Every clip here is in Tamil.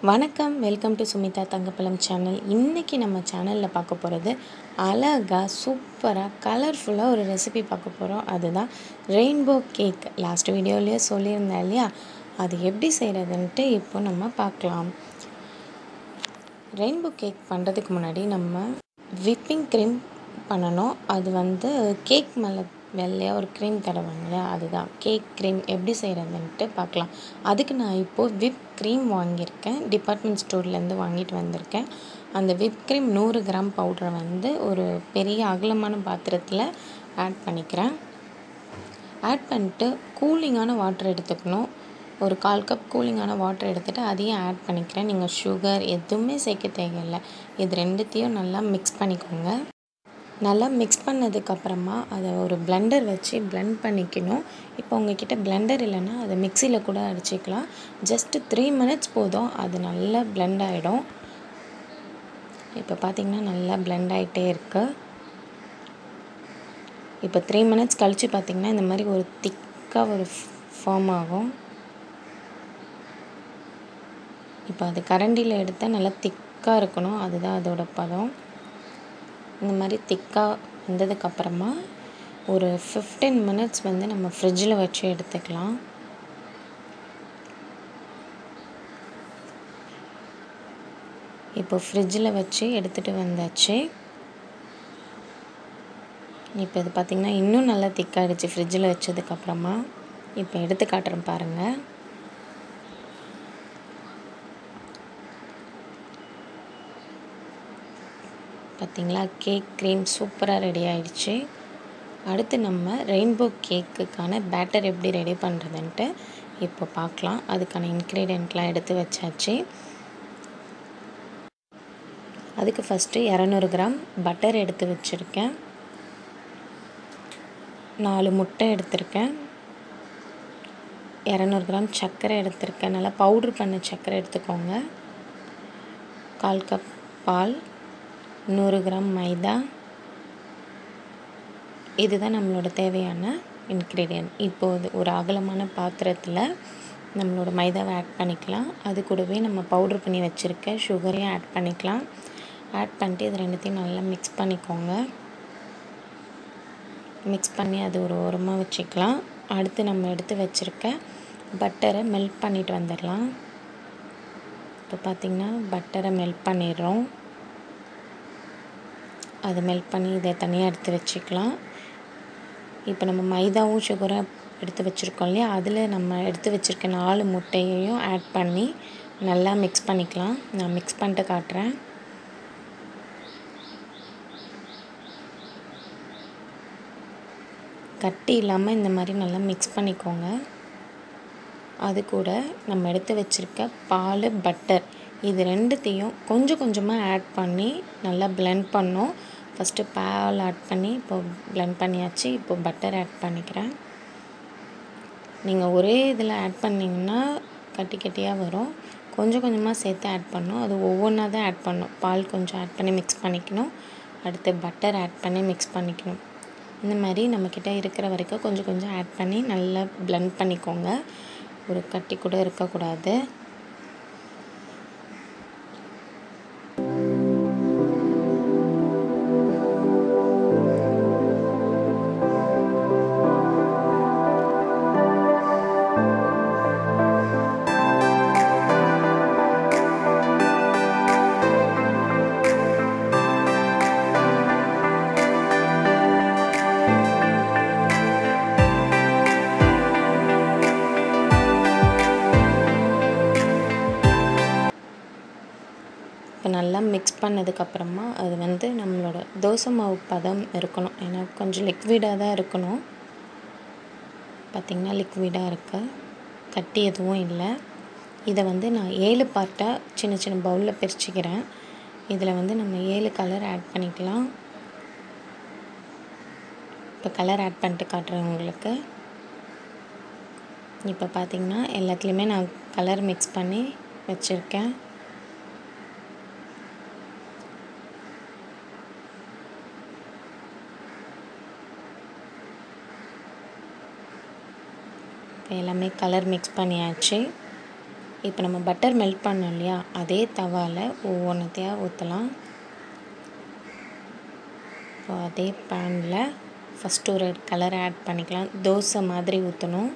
வணக்கம் welcome to Sumitha Thangapazham channel இன்றைக்கி நம்ம சேனலில் பார்க்க போகிறது அழகாக சூப்பராக கலர்ஃபுல்லாக ஒரு ரெசிபி பார்க்க போகிறோம் அதுதான் ரெயின்போ கேக் லாஸ்ட் வீடியோலேயே சொல்லியிருந்தேன் இல்லையா அது எப்படி செய்கிறதுன்ட்டு இப்போ நம்ம பார்க்கலாம் ரெயின்போ கேக் பண்ணுறதுக்கு முன்னாடி நம்ம விப்பிங் க்ரீம் பண்ணணும் அது வந்து கேக் மேலே வெள்ளையாக ஒரு க்ரீம் தடவாங்க இல்லையா அதுதான் கேக் க்ரீம் எப்படி செய்கிறதுன்ட்டு பார்க்கலாம் அதுக்கு நான் இப்போது விப் க்ரீம் வாங்கியிருக்கேன் டிபார்ட்மெண்ட் ஸ்டோர்லேருந்து வாங்கிட்டு வந்திருக்கேன் அந்த விப் க்ரீம் நூறு கிராம் பவுடரை வந்து ஒரு பெரிய அகலமான பாத்திரத்தில் ஆட் பண்ணிக்கிறேன் ஆட் பண்ணிட்டு கூலிங்கான வாட்டர் எடுத்துக்கணும் ஒரு கால் கப் கூலிங்கான வாட்டர் எடுத்துகிட்டு அதையும் ஆட் பண்ணிக்கிறேன் நீங்கள் சுகர் எதுவுமே சேர்க்க தேவையில்லை இது ரெண்டுத்தையும் நல்லா மிக்ஸ் பண்ணிக்கோங்க நல்லா மிக்ஸ் பண்ணதுக்கப்புறமா அதை ஒரு பிளெண்டர் வச்சு பிளெண்ட் பண்ணிக்கணும் இப்போ உங்ககிட்ட பிளெண்டர் இல்லைன்னா அதை மிக்சியில் கூட அடிச்சிக்கலாம் ஜஸ்ட்டு த்ரீ மினிட்ஸ் போதும் அது நல்லா பிளெண்ட் ஆகிடும் இப்போ பார்த்திங்கன்னா நல்லா பிளெண்ட் ஆகிட்டே இருக்குது இப்போ த்ரீ மினிட்ஸ் கழித்து பார்த்திங்கன்னா இந்த மாதிரி ஒரு திக்காக ஒரு ஃபார்ம் ஆகும் இப்போ அது கரண்டியில் எடுத்தால் நல்லா திக்காக இருக்கணும் அதுதான் அதோட பதம் இந்த மாதிரி திக்காக வந்ததுக்கப்புறமா ஒரு ஃபிஃப்டீன் மினிட்ஸ் வந்து நம்ம ஃப்ரிட்ஜில் வச்சு எடுத்துக்கலாம் இப்போ ஃப்ரிட்ஜில் வச்சு எடுத்துகிட்டு வந்தாச்சு இப்போ இது பார்த்திங்கன்னா இன்னும் நல்லா திக்காகிடுச்சு ஃப்ரிட்ஜில் வச்சதுக்கப்புறமா இப்போ எடுத்து காட்டுறேன் பாருங்கள் பார்த்திங்களா கேக் க்ரீம் சூப்பராக ரெடி ஆயிடுச்சு அடுத்து நம்ம ரெயின்போ கேக்குக்கான பேட்டர் எப்படி ரெடி பண்ணுறதுன்ட்டு இப்போ பார்க்கலாம் அதுக்கான இன்க்ரீடியண்ட்லாம் எடுத்து வச்சாச்சு அதுக்கு ஃபஸ்ட்டு இரநூறு கிராம் பட்டர் எடுத்து வச்சுருக்கேன் நாலு முட்டை எடுத்திருக்கேன் இரநூறு கிராம் சர்க்கரை எடுத்திருக்கேன் நல்லா பவுட்ரு பண்ண சர்க்கரை எடுத்துக்கோங்க கால் கப் பால் நூறு கிராம் மைதா இதுதான் நம்மளோட தேவையான இன்க்ரீடியன்ட் இப்போது ஒரு அகலமான பாத்திரத்தில் நம்மளோட மைதாவை ஆட் பண்ணிக்கலாம் அது கூடவே நம்ம பவுட்ரு பண்ணி வச்சுருக்க சுகரையும் ஆட் பண்ணிக்கலாம் ஆட் பண்ணிட்டு இது ரெண்டுத்தையும் நல்லா மிக்ஸ் பண்ணிக்கோங்க மிக்ஸ் பண்ணி அது ஒரு ஓரமாக வச்சுக்கலாம் அடுத்து நம்ம எடுத்து வச்சுருக்க பட்டரை மெல்ட் பண்ணிட்டு வந்துடலாம் இப்போ பார்த்திங்கன்னா பட்டரை மெல்ட் பண்ணிடுறோம் அதை மெல்ட் பண்ணி இதை தனியாக எடுத்து வச்சுக்கலாம் இப்போ நம்ம மைதாவும் சுகரும் எடுத்து வச்சுருக்கோம் இல்லையா அதில் நம்ம எடுத்து வச்சுருக்க நாலு முட்டையையும் ஆட் பண்ணி நல்லா மிக்ஸ் பண்ணிக்கலாம் நான் மிக்ஸ் பண்ணிட்டு காட்டுறேன் கட்டி இல்லாமல் இந்த மாதிரி நல்லா மிக்ஸ் பண்ணிக்கோங்க அது கூட நம்ம எடுத்து வச்சுருக்க பால் பட்டர் இது ரெண்டுத்தையும் கொஞ்சம் கொஞ்சமாக ஆட் பண்ணி நல்லா பிளெண்ட் பண்ணோம் ஃபஸ்ட்டு பால் ஆட் பண்ணி இப்போ பிளெண்ட் பண்ணியாச்சு இப்போ பட்டர் ஆட் பண்ணிக்கிறேன் நீங்கள் ஒரே இதில் ஆட் பண்ணிங்கன்னா கட்டி கட்டியாக வரும் கொஞ்சம் கொஞ்சமாக சேர்த்து ஆட் பண்ணணும் அது ஒவ்வொன்றா தான் ஆட் பண்ணணும் பால் கொஞ்சம் ஆட் பண்ணி மிக்ஸ் பண்ணிக்கணும் அடுத்து பட்டர் ஆட் பண்ணி மிக்ஸ் பண்ணிக்கணும் இந்த மாதிரி நம்மக்கிட்ட இருக்கிற வரைக்கும் கொஞ்சம் கொஞ்சம் ஆட் பண்ணி நல்லா பிளெண்ட் பண்ணிக்கோங்க ஒரு கட்டி கூட இருக்கக்கூடாது இப்போ நல்லா மிக்ஸ் பண்ணதுக்கப்புறமா அது வந்து நம்மளோட தோசை மாவு பதம் இருக்கணும் ஏன்னா கொஞ்சம் லிக்விடாக தான் இருக்கணும் பார்த்திங்கன்னா லிக்விடாக இருக்கு கட்டி எதுவும் இல்லை இதை வந்து நான் ஏழு பார்ட்டாக சின்ன சின்ன பவுலில் பிரிச்சுக்கிறேன் இதில் வந்து நம்ம ஏழு கலர் ஆட் பண்ணிக்கலாம் இப்போ கலர் ஆட் பண்ணிட்டு காட்டுறேன் உங்களுக்கு இப்போ பார்த்திங்கன்னா எல்லாத்துலேயுமே நான் கலர் மிக்ஸ் பண்ணி வச்சுருக்கேன் இப்போ எல்லாமே கலர் மிக்ஸ் பண்ணியாச்சு இப்போ நம்ம பட்டர் மெல்ட் பண்ணோம் இல்லையா அதே தவாவில் ஒவ்வொன்றத்தையாக ஊற்றலாம் ஸோ அதே பேனில் ஃபஸ்ட்டு ஒரு கலர் ஆட் பண்ணிக்கலாம் தோசை மாதிரி ஊற்றணும்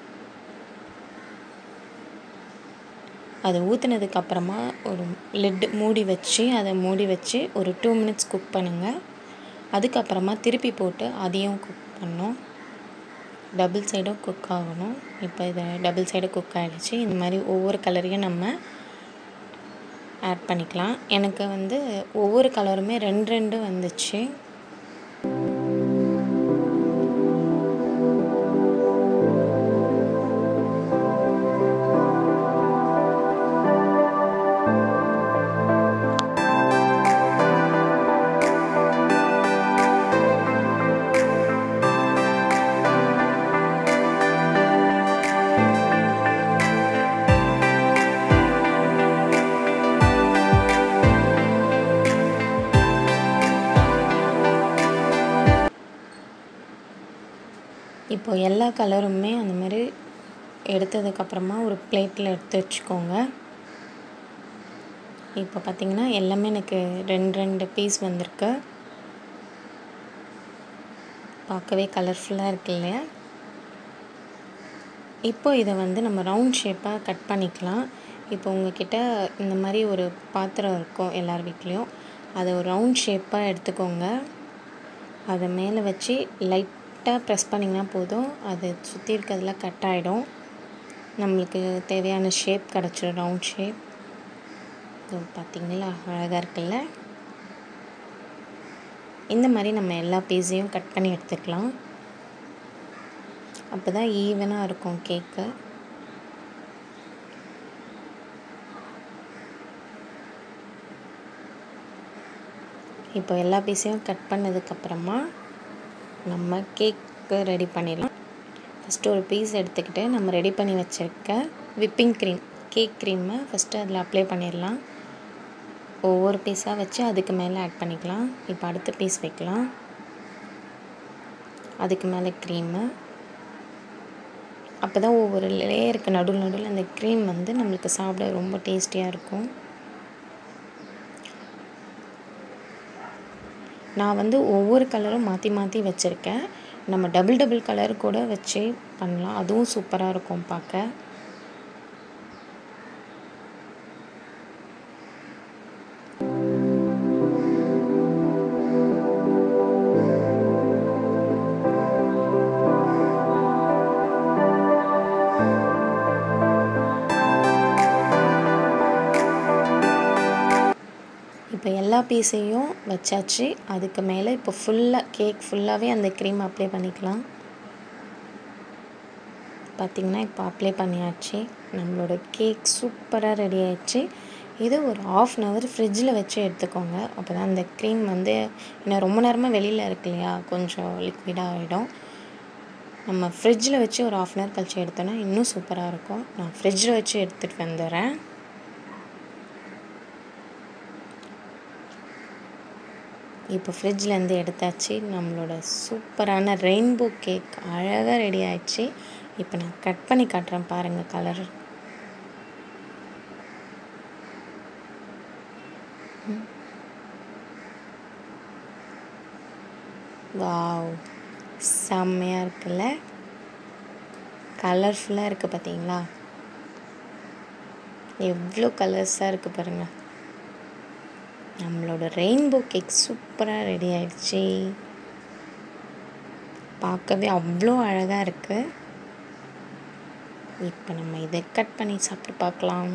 அதை ஊற்றுனதுக்கப்புறமா ஒரு லிட்டு மூடி வச்சு அதை மூடி வச்சு ஒரு டூ மினிட்ஸ் குக் பண்ணுங்கள் அதுக்கப்புறமா திருப்பி போட்டு அதையும் குக் பண்ணோம் டபுள் சைடும் குக் ஆகணும் இப்போ இது டபுள் சைடு குக் ஆகிடுச்சு இந்த மாதிரி ஒவ்வொரு கலரையும் நம்ம ஆட் பண்ணிக்கலாம் எனக்கு வந்து ஒவ்வொரு கலருமே ரெண்டு ரெண்டு வந்துச்சு இப்போ எல்லா கலருமே அந்த மாதிரி எடுத்ததுக்கப்புறமா ஒரு பிளேட்டில் எடுத்து வச்சுக்கோங்க இப்போ பார்த்திங்கன்னா எல்லாமே எனக்கு ரெண்டு ரெண்டு பீஸ் வந்திருக்கு பார்க்கவே கலர்ஃபுல்லாக இருக்கு இல்லையா இப்போ இதை வந்து நம்ம ரவுண்ட் ஷேப்பாக கட் பண்ணிக்கலாம் இப்போ உங்ககிட்ட இந்த மாதிரி ஒரு பாத்திரம் இருக்கும் எல்லார் வீட்லேயும் அதை ஒரு ரவுண்ட் ஷேப்பாக எடுத்துக்கோங்க அதை மேலே வச்சு லைட்டாக ப்ரெஸ் பண்ணிங்கன்னா போதும் அது சுற்றி இருக்கிறதுல கட் ஆகிடும் நம்மளுக்கு தேவையான ஷேப் கிடச்சிடும் ரவுண்ட் ஷேப் ஸோ பார்த்திங்களா அழகாக இருக்குல்ல இந்த மாதிரி நம்ம எல்லா பீஸையும் கட் பண்ணி எடுத்துக்கலாம் அப்போ தான் ஈவனாக இருக்கும் கேக்கு இப்போ எல்லா பீஸையும் கட் பண்ணதுக்கப்புறமா நம்ம கேக்கு ரெடி பண்ணிடலாம் ஃபஸ்ட்டு ஒரு பீஸ் எடுத்துக்கிட்டு நம்ம ரெடி பண்ணி வச்சுருக்க விப்பிங் க்ரீம் கேக் க்ரீமை ஃபஸ்ட்டு அதில் அப்ளை பண்ணிடலாம் ஒவ்வொரு பீஸாக வச்சு அதுக்கு மேலே ஆட் பண்ணிக்கலாம் இப்போ அடுத்த பீஸ் வைக்கலாம் அதுக்கு மேலே க்ரீமு அப்போ தான் ஒவ்வொரு லேயருக்கு நடுவில் நடுவில் அந்த க்ரீம் வந்து நம்மளுக்கு சாப்பிட ரொம்ப டேஸ்டியாக இருக்கும் நான் வந்து ஒவ்வொரு கலரும் மாற்றி மாற்றி வச்சுருக்கேன் நம்ம டபுள் டபுள் கலர் கூட வச்சு பண்ணலாம் அதுவும் சூப்பராக இருக்கும் பார்க்க இப்போ எல்லா பீஸையும் வச்சாச்சு அதுக்கு மேலே இப்போ ஃபுல்லாக கேக் ஃபுல்லாகவே அந்த க்ரீம் அப்ளை பண்ணிக்கலாம் பார்த்திங்கன்னா இப்போ அப்ளை பண்ணியாச்சு நம்மளோட கேக் சூப்பராக ரெடி ஆயிடுச்சு இது ஒரு ஆஃப் அன் ஹவர் ஃப்ரிட்ஜில் வச்சு எடுத்துக்கோங்க அப்போ தான் அந்த க்ரீம் வந்து இன்னும் ரொம்ப நேரமாக வெளியில் இருக்கு இல்லையா கொஞ்சம் லிக்விடாக ஆகிடும் நம்ம ஃப்ரிட்ஜில் வச்சு ஒரு ஆஃப் அன் ஹவர் கழிச்சு எடுத்தோன்னா இன்னும் சூப்பராக இருக்கும் நான் ஃப்ரிட்ஜில் வச்சு எடுத்துகிட்டு வந்துடுறேன் இப்போ ஃப்ரிட்ஜ்லேருந்து எடுத்தாச்சு நம்மளோட சூப்பரான ரெயின்போ கேக் அழகாக ரெடி ஆயிடுச்சு இப்போ நான் கட் பண்ணி காட்டுறேன் பாருங்கள் கலர் வாவ் செம்மையாக இருக்குல்ல கலர்ஃபுல்லாக இருக்குது பார்த்தீங்களா எவ்வளோ கலர்ஸாக இருக்குது பாருங்கள் நம்மளோட ரெயின்போ கேக் சூப்பராக ரெடி ஆயிடுச்சு பார்க்கவே அவ்வளோ அழகாக இருக்குது இப்போ நம்ம இதை கட் பண்ணி சாப்பிட்டு பார்க்கலாம்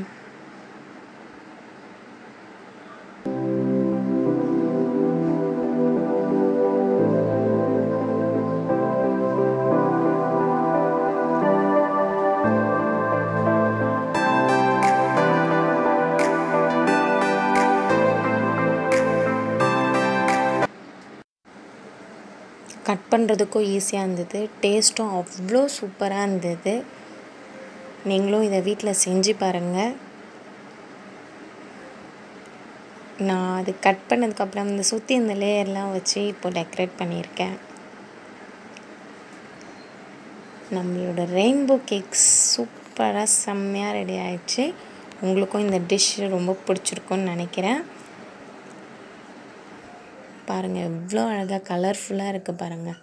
கட் பண்ணுறதுக்கும் ஈஸியாக இருந்தது டேஸ்ட்டும் அவ்வளோ சூப்பராக இருந்தது நீங்களும் இதை வீட்டில் செஞ்சு பாருங்கள் நான் அது கட் பண்ணதுக்கப்புறம் இந்த சுற்றி இந்த லேயர்லாம் வச்சு இப்போ டெக்கரேட் பண்ணியிருக்கேன் நம்மளோட ரெயின்போ கேக் சூப்பராக செம்மையாக ரெடி ஆயிடுச்சு உங்களுக்கும் இந்த டிஷ் ரொம்ப பிடிச்சிருக்குன்னு நினைக்கிறேன் பாருங்கள் எவ்வளோ அழகாக கலர்ஃபுல்லாக இருக்குது பாருங்கள்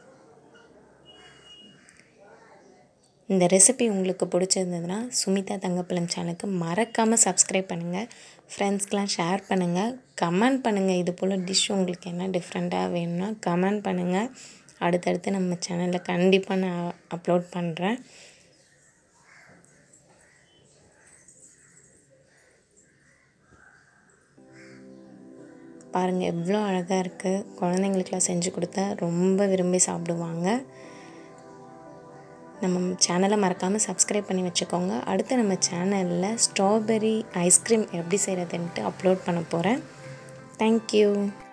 இந்த ரெசிபி உங்களுக்கு பிடிச்சிருந்ததுன்னா சுமிதா தங்கப்பழம் சேனலுக்கு மறக்காமல் சப்ஸ்கிரைப் பண்ணுங்கள் ஃப்ரெண்ட்ஸ்க்கெலாம் ஷேர் பண்ணுங்கள் கமெண்ட் பண்ணுங்கள் இது போல் டிஷ் உங்களுக்கு என்ன டிஃப்ரெண்ட்டாக வேணும்னா கமெண்ட் பண்ணுங்கள் அடுத்தடுத்து நம்ம சேனலில் கண்டிப்பாக நான் அப்லோட் பண்ணுறேன் பாருங்கள் எவ்வளோ அழகாக இருக்குது குழந்தைங்களுக்குலாம் செஞ்சு கொடுத்தா ரொம்ப விரும்பி சாப்பிடுவாங்க நம்ம சேனலை மறக்காமல் சப்ஸ்கிரைப் பண்ணி வச்சுக்கோங்க அடுத்து நம்ம சேனலில் ஸ்ட்ராபெரி ஐஸ்கிரீம் எப்படி செய்கிறதுன்ட்டு அப்லோட் பண்ண போகிறேன் தேங்க்யூ